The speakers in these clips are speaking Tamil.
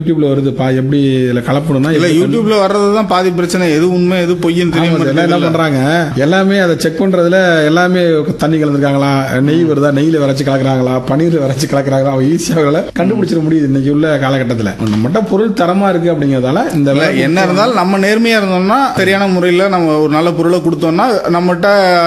யூடியூப்ல வருது பா எப்படி இதுல கலப்பணும்னா இல்ல யூடியூப்ல வர்றதுதான் பாதி பிரச்சனை எது உண்மை எது பொய்ன்னு தெரிய ஆமா சார், எல்லாம் என்ன மாட்டேங்குது பண்றாங்க எல்லாமே அதை செக் பண்றதுல எல்லாமே தண்ணி கலந்துருக்காங்களா நெய் வருதா நெய்ல வரைச்சு கலக்குறாங்களா பன்னீர் வரைச்சு கலக்குறாங்களா அவங்க ஈஸியாக கண்டுபிடிச்சிட முடியுது இன்னைக்கு உள்ள காலகட்டத்துல நம்மகிட்ட பொருள் தரமா இருக்கு அப்படிங்கறதால இந்த இல்ல, வேலை என்ன இருந்தாலும் நம்ம நேர்மையா இருந்தோம்னா சரியான முறையில நம்ம ஒரு நல்ல பொருளை கொடுத்தோம்னா நம்மகிட்ட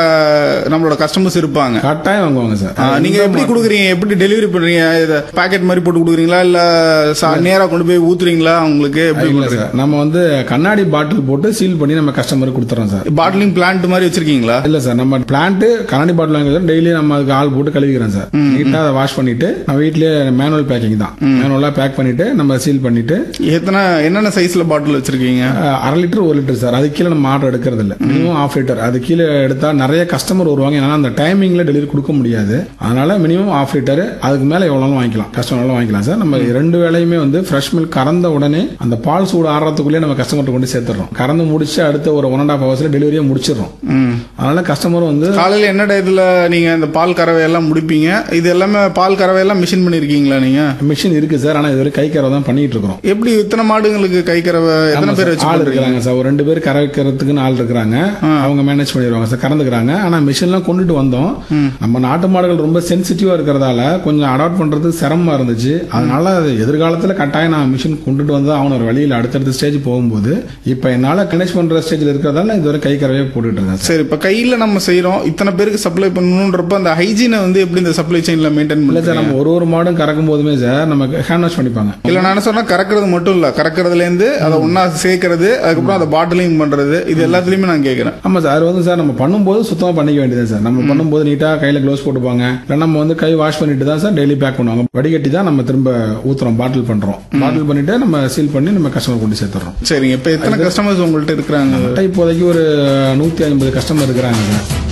நம்மளோட கஸ்டமர்ஸ் இருப்பாங்க கட்டாயம் வாங்குவாங்க சார் ஆ, நீங்க எப்படி கொடுக்குறீங்க எப்படி டெலிவரி பண்றீங்க இத பாக்கெட் மாதிரி போட்டு கொடுக்குறீங்களா இல்ல சா- நேரா கொண்டு போய் ஊத்துறீங்களா உங்களுக்கு எப்படி இல்ல சார் நம்ம வந்து கண்ணாடி பாட்டில் போட்டு சீல் பண்ணி நம்ம கஸ்டமருக்கு கொடுத்துறோம் சார் பாட்டிலிங் பிளான்ட் மாதிரி வச்சிருக்கீங்களா இல்ல சார் நம்ம பிளான்ட் கண்ணாடி பாட்டில் வாங்கி டெய்லி நம்ம அதுக்கு ஆள் போட்டு கழுவிக்கிறோம் சார் நீட்டா அதை வாஷ் பண்ணிட்டு நம்ம வீட்லயே மேனுவல் பேக்கிங் தான் மேனுவலா பேக் பண்ணிட்டு நம்ம சீல் பண்ணிட்டு எத்தனை என்னென்ன சைஸ்ல பாட்டில் வச்சிருக்கீங்க அஹ், அரை லிட்டர் ஒரு லிட்டர் சார் அது கீழே நம்ம ஆர்டர் எடுக்கிறது இல்ல மினிமம் ஆஃப் லிட்டர் அது கீழே எடுத்தா நிறைய கஸ்டமர் வருவாங்க ஏன்னா அந்த டைமிங்ல டெலிவரி கொடுக்க முடியாது அதனால மினிமம் ஆஃப் லிட்டர் அதுக்கு மேல எவ்வளவு வாங்கிக்கலாம் கஸ்டமர் வாங்கிக்கலாம் சார் நம்ம ரெண்டு வேலையுமே வந்து ஃப்ரெஷ் மில்க் கறந்த உடனே அந்த பால் சூடு ஆடுறதுக்குள்ளே நம்ம கஸ்டமர்கிட்ட கொண்டு சேர்த்துறோம் கறந்து முடிச்சு அடுத்த ஒரு ஒன் அண்ட் ஹாஃப் ஹவர்ஸ்ல டெலிவரியே முடிச்சிடறோம் ம். அதனால கஸ்டமர் வந்து காலையில என்ன டயத்துல நீங்க இந்த பால் கறவை எல்லாம் முடிப்பீங்க இது எல்லாமே பால் கறவை எல்லாம் மிஷின் பண்ணிருக்கீங்களா நீங்க மிஷின் இருக்கு சார் ஆனா இதுவரை கை கறவை தான் பண்ணிட்டு இருக்கிறோம் எப்படி இத்தனை மாடுங்களுக்கு கை கறவை எத்தனை பேர் வச்சு ஆள் பண்றீங்க? இருக்கிறாங்க சார் ஒரு ரெண்டு பேர் கறக்கிறதுக்குன்னு ஆள் இருக்கிறாங்க அவங்க மேனேஜ் பண்ணிடுவாங்க சார் கறந்துக்கிறாங்க ஆனா மிஷின்லாம் கொண்டுட்டு வந்தோம் நம்ம நாட்டு மாடுகள் ரொம்ப சென்சிட்டிவா இருக்கிறதால கொஞ்சம் அடாப்ட் பண்றதுக்கு சிரமமா இருந்துச்சு அதனால அது எதிர்காலத்துல கட்டாயம் நான் மிஷின் கொண்டுட்டு வந்து அவன ஒரு வழியில் அடுத்தடுத்த ஸ்டேஜ் போகும்போது இப்ப என்னால கனெக்ட் பண்ற ஸ்டேஜ்ல இருக்கிறதால இதுவரை கை கறவையே போட்டுட்டு இருக்கேன் சார் சரி இப்ப கையில நம்ம செய்யறோம் இத்தனை பேருக்கு சப்ளை பண்ணணும்ன்றப்ப அந்த ஹைஜீனை வந்து எப்படி இந்த சப்ளை செயின்ல மெயின்டைன் இல்ல பண்ணல சார் நம்ம ஒரு ஒரு மாடும் கறக்கும் போதுமே சார் நம்ம ஹேண்ட் வாஷ் பண்ணிப்பாங்க இல்ல நான் என்ன சொன்னா கறக்கிறது மட்டும் இல்ல கறக்கிறதுல இருந்து அதை ஒன்னா சேர்க்கறது அதுக்கப்புறம் அதை பாட்டிலிங் பண்றது இது எல்லாத்துலயுமே நான் கேக்குறேன் ஆமா சார் அது வந்து சார் நம்ம பண்ணும்போது சுத்தமா பண்ணிக்க வேண்டியது சார் நம்ம பண்ணும்போது நீட்டா கையில க்ளோஸ் போட்டுப்பாங்க இல்ல நம்ம வந்து கை வாஷ் பண்ணிட்டு தான் சார் டெய்லி பேக் பண்ணுவாங்க வடிகட்டி தான் நம்ம திரும்ப ஊத்துறோம் பாட்டில் பண்றோம் பாட்டில் பண்ணிட்டு நம்ம சீல் பண்ணி நம்ம கஸ்டமர் கொண்டு சேர்த்துறோம் சரிங்க இப்ப எத்தனை கஸ்டமர்ஸ் உங்கள்ட்ட இருக்கிறாங்க இப்போதைக்கு ஒரு நூத்தி ஐம்பது கஸ்டமர் இருக்கிறாங்க சார்